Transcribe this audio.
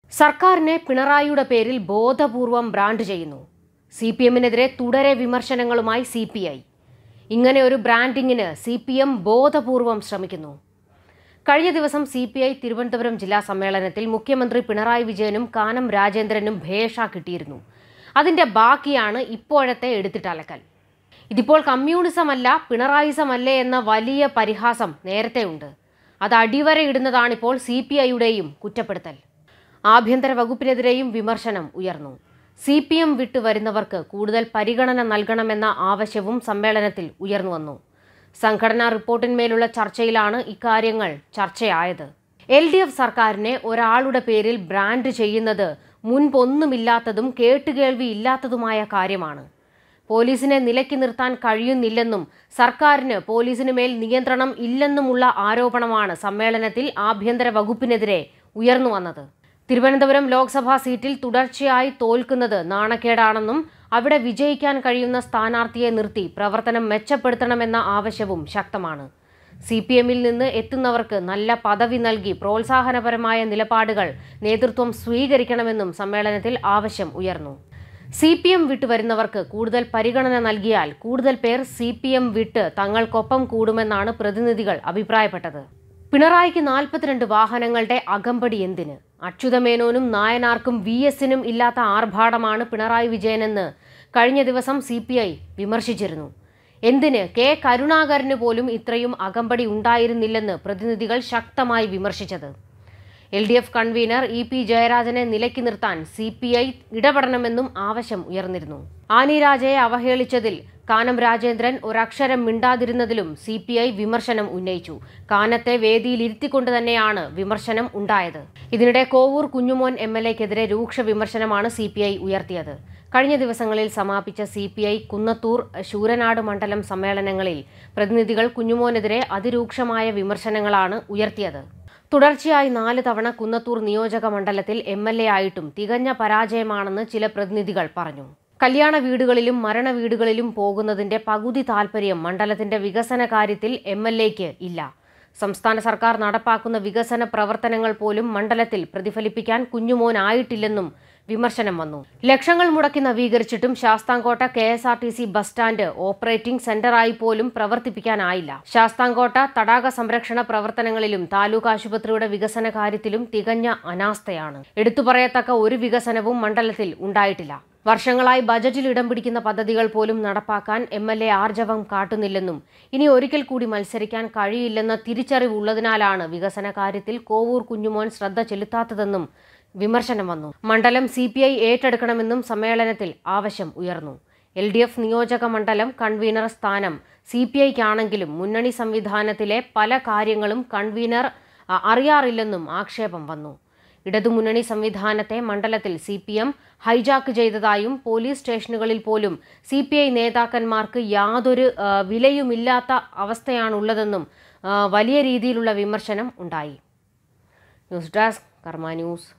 സർക്കാരിനെ പിണറായിയുടെ പേരിൽ ബോധപൂർവം ബ്രാൻഡ് ചെയ്യുന്നു സി പി എമ്മിനെതിരെ തുടരെ വിമർശനങ്ങളുമായി സി പി ഐ ഇങ്ങനെ ഒരു ബ്രാൻഡിങ്ങിന് സി പി എം ബോധപൂർവം ശ്രമിക്കുന്നു കഴിഞ്ഞ ദിവസം സി പി ഐ തിരുവനന്തപുരം ജില്ലാ സമ്മേളനത്തിൽ മുഖ്യമന്ത്രി പിണറായി വിജയനും കാനം രാജേന്ദ്രനും ഭേഷ കിട്ടിയിരുന്നു അതിന്റെ ബാക്കിയാണ് ഇപ്പോഴത്തെ എടുത്തിട്ടലക്കൽ ഇതിപ്പോൾ കമ്മ്യൂണിസം അല്ല പിണറായിസം അല്ലേ എന്ന വലിയ പരിഹാസം നേരത്തെയുണ്ട് അത് അടിവരയിടുന്നതാണിപ്പോൾ സി പി ഐയുടെയും കുറ്റപ്പെടുത്തൽ ആഭ്യന്തര വകുപ്പിനെതിരെയും വിമർശനം ഉയർന്നു സി പി എം വിട്ടു വരുന്നവർക്ക് കൂടുതൽ പരിഗണന നൽകണമെന്ന ആവശ്യവും സമ്മേളനത്തിൽ ഉയർന്നു വന്നു സംഘടനാ റിപ്പോർട്ടിന്മേലുള്ള ചർച്ചയിലാണ് ഇക്കാര്യങ്ങൾ ചർച്ചയായത് എൽ ഡി എഫ് സർക്കാരിനെ ഒരാളുടെ പേരിൽ ബ്രാൻഡ് ചെയ്യുന്നത് മുൻപൊന്നുമില്ലാത്തതും കേട്ടുകേൾവി ഇല്ലാത്തതുമായ കാര്യമാണ് പോലീസിനെ നിലയ്ക്ക് നിർത്താൻ കഴിയുന്നില്ലെന്നും സർക്കാരിന് പോലീസിന് മേൽ നിയന്ത്രണം ഇല്ലെന്നുമുള്ള ആരോപണമാണ് സമ്മേളനത്തിൽ ആഭ്യന്തര വകുപ്പിനെതിരെ ഉയർന്നു വന്നത് തിരുവനന്തപുരം ലോക്സഭാ സീറ്റിൽ തുടർച്ചയായി തോൽക്കുന്നത് നാണക്കേടാണെന്നും അവിടെ വിജയിക്കാൻ കഴിയുന്ന സ്ഥാനാർത്ഥിയെ നിർത്തി പ്രവർത്തനം മെച്ചപ്പെടുത്തണമെന്ന ആവശ്യവും ശക്തമാണ് സി പി എമ്മിൽ നിന്ന് എത്തുന്നവർക്ക് നല്ല പദവി നൽകി പ്രോത്സാഹനപരമായ നിലപാടുകൾ നേതൃത്വം സ്വീകരിക്കണമെന്നും സമ്മേളനത്തിൽ ആവശ്യം ഉയർന്നു സി പി എം വിട്ടു വരുന്നവർക്ക് കൂടുതൽ പരിഗണന നൽകിയാൽ കൂടുതൽ പേർ സി പി എം വിട്ട് തങ്ങൾക്കൊപ്പം കൂടുമെന്നാണ് പ്രതിനിധികൾ അഭിപ്രായപ്പെട്ടത് പിണറായിക്ക് നാൽപ്പത്തിരണ്ട് വാഹനങ്ങളുടെ അകമ്പടി എന്തിന് അച്യുതമേനോനും നായനാർക്കും വി എസിനും ഇല്ലാത്ത ആർഭാടമാണ് പിണറായി വിജയനെന്ന് കഴിഞ്ഞ ദിവസം സി പി ഐ വിമർശിച്ചിരുന്നു എന്തിന് കെ കരുണാകരന് പോലും ഇത്രയും അകമ്പടി ഉണ്ടായിരുന്നില്ലെന്ന് പ്രതിനിധികൾ ശക്തമായി വിമർശിച്ചത് L D F convener E P ജയരാജനെ നിലയ്ക്ക് നിർത്താൻ സി പി ഐ ഇടപെടണമെന്നും ആവശ്യം ഉയർന്നിരുന്നു ആനി രാജയെ അവഹേളിച്ചതിൽ കാനം രാജേന്ദ്രൻ ഒരക്ഷരം മിണ്ടാതിരുന്നതിലും സി പി ഐ വിമർശനം ഉന്നയിച്ചു കാനത്തെ വേദിയിൽ ഇരുത്തിക്കൊണ്ട് തന്നെയാണ് വിമർശനം ഉണ്ടായത് ഇതിനിടെ കോവൂർ കുഞ്ഞുമോൻ എം എൽ എക്കെതിരെ രൂക്ഷ വിമർശനമാണ് സി പി ഐ ഉയർത്തിയത് കഴിഞ്ഞ ദിവസങ്ങളിൽ സമാപിച്ച C P I Kunnathur Sooranad മണ്ഡലം സമ്മേളനങ്ങളിൽ പ്രതിനിധികൾ കുഞ്ഞുമോനെതിരെ അതിരൂക്ഷമായ വിമർശനങ്ങളാണ് ഉയർത്തിയത് തുടർച്ചയായി നാല് തവണ കുന്നത്തൂർ നിയോജക മണ്ഡലത്തിൽ എം എൽ എ ആയിട്ടും തികഞ്ഞ പരാജയമാണെന്ന് ചില പ്രതിനിധികൾ പറഞ്ഞു കല്യാണ വീടുകളിലും മരണ വീടുകളിലും പോകുന്നതിന്റെ പകുതി താൽപര്യം മണ്ഡലത്തിന്റെ വികസന കാര്യത്തിൽ എം എൽ എക്ക് ഇല്ല സംസ്ഥാന സർക്കാർ നടപ്പാക്കുന്ന വികസന പ്രവർത്തനങ്ങൾ പോലും മണ്ഡലത്തിൽ പ്രതിഫലിപ്പിക്കാൻ കുഞ്ഞുമോനായിട്ടില്ലെന്നും വിമർശനം വന്നു ലക്ഷങ്ങൾ മുടക്കി നവീകരിച്ചിട്ടും Sasthamkotta K S R T C bus stand operating സെന്ററായി പോലും പ്രവർത്തിപ്പിക്കാനായില്ല ശാസ്താംകോട്ട തടാക സംരക്ഷണ പ്രവർത്തനങ്ങളിലും താലൂക്ക് ആശുപത്രിയുടെ വികസന കാര്യത്തിലും തികഞ്ഞ അനാസ്ഥയാണ് എടുത്തു പറയത്തക്ക ഒരു വികസനവും മണ്ഡലത്തിൽ ഉണ്ടായിട്ടില്ല വർഷങ്ങളായി ബജറ്റിൽ ഇടം പിടിക്കുന്ന പദ്ധതികൾ പോലും നടപ്പാക്കാൻ എം എൽ എ ആർജവം കാട്ടുന്നില്ലെന്നും ഇനി ഒരിക്കൽ കൂടി മത്സരിക്കാൻ കഴിയില്ലെന്ന തിരിച്ചറിവുള്ളതിനാലാണ് വികസന കാര്യത്തിൽ കോവൂർ കുഞ്ഞുമോൻ ശ്രദ്ധ ചെലുത്താത്തതെന്നും വിമർശനം വന്നു മണ്ഡലം സി പി ഐ ഏറ്റെടുക്കണമെന്നും സമ്മേളനത്തിൽ ആവശ്യം ഉയർന്നു എൽ ഡി എഫ് നിയോജക മണ്ഡലം കൺവീനർ സ്ഥാനം സി പി ഐക്കാണെങ്കിലും മുന്നണി സംവിധാനത്തിലെ പല കാര്യങ്ങളും കൺവീനർ അ, അറിയാറില്ലെന്നും ആക്ഷേപം വന്നു ഇടതുമുന്നണി സംവിധാനത്തെ മണ്ഡലത്തിൽ സി പി എം ഹൈജാക്ക് ചെയ്തതായും പോലീസ് സ്റ്റേഷനുകളിൽ പോലും സി പി ഐ നേതാക്കന്മാർക്ക് യാതൊരു ആ, വിലയുമില്ലാത്ത അവസ്ഥയാണുള്ളതെന്നും ആ, വലിയ രീതിയിലുള്ള വിമർശനം ഉണ്ടായി ന്യൂസ് ഡെസ്ക് കർമ്മ ന്യൂസ്